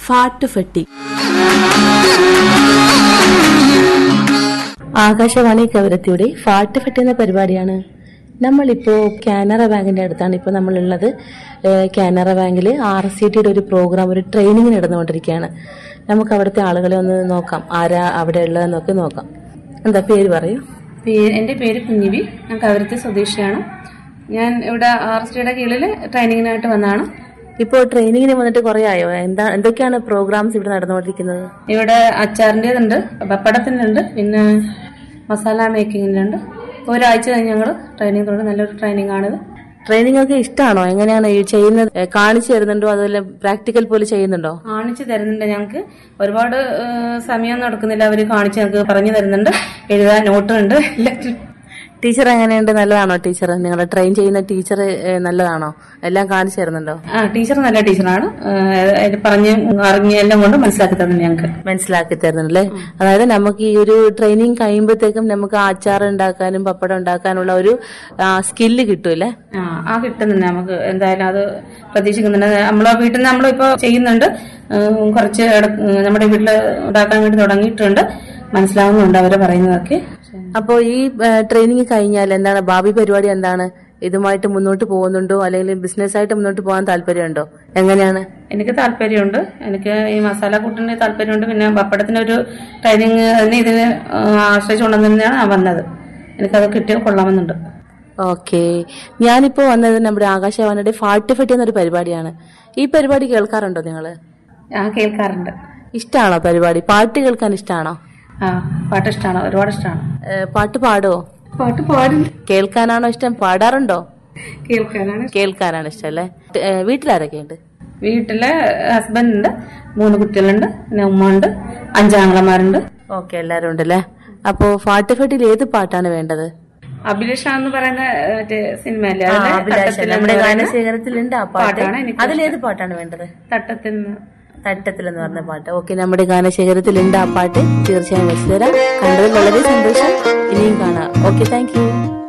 ഫാട്ടുഫെട്ടി ആകാശവാണി കവരത്തിയുടെ ഫാട്ടുഫെട്ടി എന്ന പരിപാടിയാണ് നമ്മളിപ്പോ കാനറ ബാങ്കിന്റെ അടുത്താണ് ഇപ്പോൾ നമ്മളുള്ളത് ഏഹ് കാനറ ബാങ്കിൽ ആർ എസ് സി ടിയുടെ ഒരു പ്രോഗ്രാം ഒരു ട്രെയിനിങ് നടന്നുകൊണ്ടിരിക്കുകയാണ് നമുക്ക് അവിടുത്തെ ആളുകളെ ഒന്ന് നോക്കാം ആരാ അവിടെ ഉള്ളതെന്നൊക്കെ നോക്കാം എന്താ പേര് പറയൂ പേര് എൻ്റെ പേര് കുഞ്ഞിബി ഞാൻ കവരത്തി സ്വദേശിയാണ് ഞാൻ ഇവിടെ ആർ എസ് ടിയുടെ കീഴിൽ ട്രെയിനിങ്ങിനായിട്ട് വന്നതാണ് ഇപ്പോൾ ട്രെയിനിങ്ങിന് വന്നിട്ട് കുറേ ആയോ എന്താ എന്തൊക്കെയാണ് പ്രോഗ്രാംസ് ഇവിടെ നടന്നുകൊണ്ടിരിക്കുന്നത് ഇവിടെ അച്ചാറിൻ്റെതുണ്ട് പപ്പടത്തിനുണ്ട് പിന്നെ മസാല മേക്കിങ്ങിനുണ്ട് ഒരാഴ്ച കഴിഞ്ഞ് ഞങ്ങൾ ട്രെയിനിങ് തുടങ്ങി നല്ലൊരു ട്രെയിനിങ് ആണിത് ട്രെയിനിങ് ഒക്കെ ഇഷ്ടമാണോ എങ്ങനെയാണ് ഈ ചെയ്യുന്നത് ഏ, കാണിച്ചു തരുന്നുണ്ടോ അതുപോലെ പ്രാക്ടിക്കൽ പോലെ ചെയ്യുന്നുണ്ടോ കാണിച്ചു തരുന്നുണ്ട് ഞങ്ങൾക്ക് ഒരുപാട് ഏഹ്, സമയം നടക്കുന്നില്ല അവർ കാണിച്ച് ഞങ്ങൾക്ക് പറഞ്ഞു തരുന്നുണ്ട് എഴുതാൻ നോട്ടുണ്ട് എല്ലാം ടീച്ചർ എങ്ങനെയുണ്ട് നല്ലതാണോ ടീച്ചർ നിങ്ങളെ ട്രെയിൻ ചെയ്യുന്ന ടീച്ചർ നല്ലതാണോ എല്ലാം കാണിച്ചു തരുന്നുണ്ടോ ആ ടീച്ചർ നല്ല ടീച്ചറാണ് ഏഹ്, അതിൽ പറഞ്ഞ് അറിഞ്ഞ് എല്ലാം കൊണ്ട് മനസ്സിലാക്കി തരുന്നുണ്ട് ഞങ്ങൾക്ക് മനസ്സിലാക്കി തരുന്നുണ്ടല്ലേ അതായത് നമുക്ക് ഈ ഒരു ട്രെയിനിങ് കഴിയുമ്പോഴത്തേക്കും നമുക്ക് അച്ചാർ ഉണ്ടാക്കാനും പപ്പടം ഉണ്ടാക്കാനുള്ള ഒരു സ്കില്ല് കിട്ടൂല്ലേ ആ ആ കിട്ടുന്നുണ്ട് നമുക്ക് എന്തായാലും അത് പ്രതീക്ഷിക്കുന്നുണ്ട് നമ്മളെ വീട്ടിൽ നിന്ന് നമ്മളിപ്പോ ചെയ്യുന്നുണ്ട് ഉം, കുറച്ച് ഇട- ഉം, നമ്മുടെ വീട്ടിൽ ഉണ്ടാക്കാൻ വേണ്ടി തുടങ്ങിയിട്ടുണ്ട് മനസ്സിലാവുന്നുണ്ട് അവര് പറയുന്നതൊക്കെ അപ്പോ ഈ ട്രെയിനിങ് കഴിഞ്ഞാൽ എന്താണ് ഭാവി പരിപാടി എന്താണ് ഇതുമായിട്ട് മുന്നോട്ട് പോകുന്നുണ്ടോ അല്ലെങ്കിൽ ബിസിനസ് ആയിട്ട് മുന്നോട്ട് പോകാൻ താല്പര്യമുണ്ടോ എങ്ങനെയാണ് എനിക്ക് താല്പര്യമുണ്ട് എനിക്ക് ഈ മസാല കൂട്ടിന് താല്പര്യമുണ്ട് പിന്നെ പപ്പടത്തിന് ഒരു ട്രെയിനിങ് തന്നെ ഇതിന് ആശ്രയിച്ചുകൊണ്ടെന്ന് തന്നെയാണ് ഞാൻ വന്നത് എനിക്കത് കിട്ടിയാൽ കൊള്ളാമെന്നുണ്ട് ഓക്കെ ഞാനിപ്പോ വന്നത് നമ്മുടെ ആകാശവാണിയുടെ ഫാട്ട് ഫെട്ടി എന്നൊരു പരിപാടിയാണ് ഈ പരിപാടി കേൾക്കാറുണ്ടോ നിങ്ങള് ഞാൻ കേൾക്കാറുണ്ട് ഇഷ്ടമാണോ പരിപാടി പാട്ട് കേൾക്കാൻ ഇഷ്ടമാണോ ആ പാട്ട് ഇഷ്ടമാണ് ഒരുപാട് ഇഷ്ടമാണ് ഏഹ് പാട്ട് പാടുവോ പാട്ട് പാടും കേൾക്കാനാണോ ഇഷ്ടം പാടാറുണ്ടോ കേൾക്കാനാണ് കേൾക്കാനാണ് ഇഷ്ടം അല്ലേ ഏഹ് വീട്ടിലാരൊക്കെയുണ്ട് വീട്ടിലെ ഹസ്ബൻഡ് ഉണ്ട് മൂന്ന് കുട്ടികളുണ്ട് പിന്നെ ഉമ്മ ഉണ്ട് അഞ്ചാങ്ങളമാരുണ്ട് ഓക്കെ എല്ലാരും ഉണ്ടല്ലേ അപ്പോ ഫാട്ട് ഫെട്ടിയിൽ ഏത് പാട്ടാണ് വേണ്ടത് അഭിലാഷ എന്ന് പറയുന്ന ഏഹ്, മറ്റേ സിനിമയല്ലേ ആ, അതിലെ അഭിലാഷ് തട്ടത്തിൽ നമ്മുടെ എന്ന് പറയുന്ന ഗാനശേഖരത്തിലുണ്ട് ആ പാട്ട് പാട്ടാണ് എനിക്ക് അതിലേത് പാട്ടാണ് വേണ്ടത് തട്ടത്തിൽ നിന്ന് തട്ടത്തിൽ എന്ന് പറഞ്ഞ പാട്ട് ഓക്കെ നമ്മുടെ ഗാനശേഖരത്തിലുണ്ട് ആ പാട്ട് തീർച്ചയായും വെച്ചു തരാം കണ്ടതിൽ വളരെ സന്തോഷം ഇനിയും കാണാം ഓക്കെ താങ്ക് യു